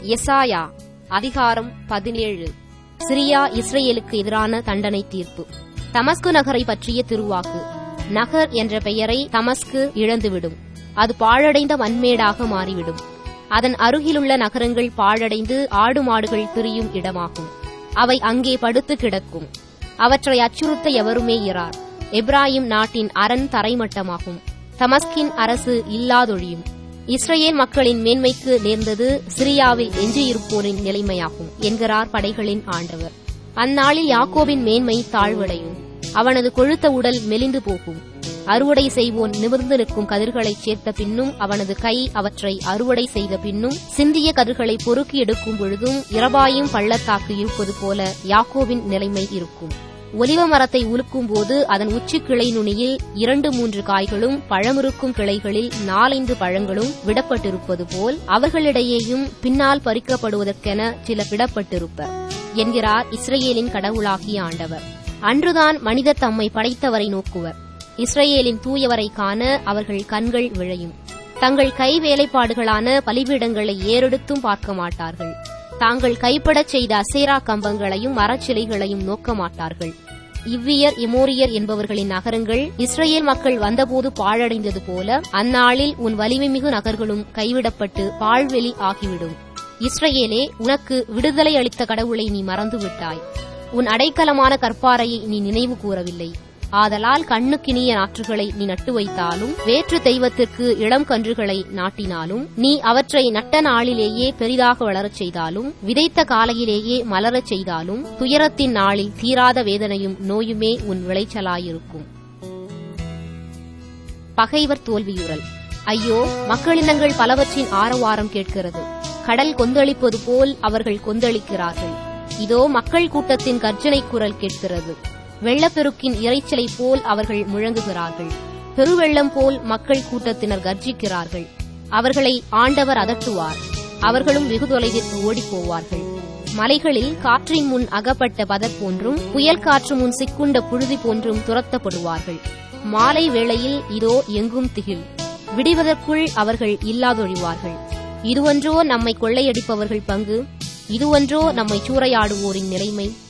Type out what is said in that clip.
எசாயா அதிகாரம் பதினேழு சிரியா இஸ்ரேலுக்கு எதிரான தண்டனை தீர்ப்பு தமஸ்கு நகரை பற்றிய திருவாக்கு நகர் என்ற பெயரை தமஸ்கு இழந்துவிடும் அது பாழடைந்த மண்மேடாக மாறிவிடும் அதன் அருகிலுள்ள நகரங்கள் பாழடைந்து ஆடு மாடுகள் திரியும் இடமாகும் அவை அங்கே படுத்து கிடக்கும் அவற்றை அச்சுறுத்த எவருமே இரார் எப்ராயிம் நாட்டின் அரண் தரைமட்டமாகும் தமஸ்கின் அரசு இல்லாதொழியும் இஸ்ரேல் மக்களின் மேன்மைக்கு நேர்ந்தது சிரியாவில் எஞ்சியிருப்போரின் நிலைமையாகும் என்கிறார் படைகளின் ஆண்டவர் அந்நாளில் யாக்கோபின் மேன்மை தாழ்வடையும் அவனது கொழுத்த உடல் மெலிந்து போகும் அறுவடை செய்வோன் நிமிர்ந்து நிற்கும் கதிர்களைச் சேர்த்த பின்னும் அவனது கை அவற்றை அறுவடை செய்த பின்னும் சிந்திய கதிர்களை பொறுக்கி எடுக்கும் பொழுதும் இரபாயும் பள்ளத்தாக்கு இருப்பது போல யாக்கோபின் நிலைமை இருக்கும் ஒலிவ மரத்தை உலுக்கும் போது அதன் உச்சி கிளை நுனியில் இரண்டு மூன்று காய்களும் பழமிருக்கும் கிளைகளில் நாலைந்து பழங்களும் விடப்பட்டிருப்பது போல் அவர்களிடையேயும் பின்னால் பறிக்கப்படுவதற்கென சில விடப்பட்டிருப்பர் என்கிறார் இஸ்ரேலின் கடவுளாகிய ஆண்டவர் அன்றுதான் மனிதர் தம்மை படைத்தவரை நோக்குவர் இஸ்ரேலின் தூயவரை காண அவர்கள் கண்கள் விழையும் தங்கள் கை வேலைப்பாடுகளான பலிபீடங்களை ஏறெடுத்தும் பார்க்க மாட்டார்கள் தாங்கள் கைப்படச் செய்த அசேரா கம்பங்களையும் மரச்சிலைகளையும் நோக்க மாட்டார்கள் இவ்வியர் இமோரியர் என்பவர்களின் நகரங்கள் இஸ்ரேல் மக்கள் வந்தபோது பாழடைந்தது போல அந்நாளில் உன் வலிமைமிகு நகர்களும் கைவிடப்பட்டு பாழ்வெளி ஆகிவிடும் இஸ்ரேலே உனக்கு விடுதலை அளித்த கடவுளை நீ மறந்துவிட்டாய் உன் அடைக்கலமான கற்பாறையை நீ நினைவு கூறவில்லை ஆதலால் கண்ணுக்கினிய நாற்றுகளை நீ நட்டு வைத்தாலும் வேற்று தெய்வத்திற்கு இளம் கன்றுகளை நாட்டினாலும் நீ அவற்றை நட்ட நாளிலேயே பெரிதாக வளரச் செய்தாலும் விதைத்த காலையிலேயே மலரச் செய்தாலும் துயரத்தின் நாளில் தீராத வேதனையும் நோயுமே உன் விளைச்சலாயிருக்கும் பகைவர் தோல்வியுறல் ஐயோ மக்களினங்கள் பலவற்றின் ஆரவாரம் கேட்கிறது கடல் கொந்தளிப்பது போல் அவர்கள் கொந்தளிக்கிறார்கள் இதோ மக்கள் கூட்டத்தின் கர்ஜனை குரல் கேட்கிறது வெள்ளப்பெருக்கின் இறைச்சலை போல் அவர்கள் முழங்குகிறார்கள் பெருவெள்ளம் போல் மக்கள் கூட்டத்தினர் கர்ஜிக்கிறார்கள் அவர்களை ஆண்டவர் அதட்டுவார் அவர்களும் வெகு தொலைவிற்கு ஓடிப்போவார்கள் மலைகளில் காற்றின் முன் அகப்பட்ட பதர் போன்றும் புயல் காற்று முன் சிக்குண்ட புழுதி போன்றும் துரத்தப்படுவார்கள் மாலை வேளையில் இதோ எங்கும் திகில் விடிவதற்குள் அவர்கள் இல்லாதொழிவார்கள் இதுவன்றோ நம்மை கொள்ளையடிப்பவர்கள் பங்கு இதுவன்றோ நம்மை சூறையாடுவோரின் நிலைமை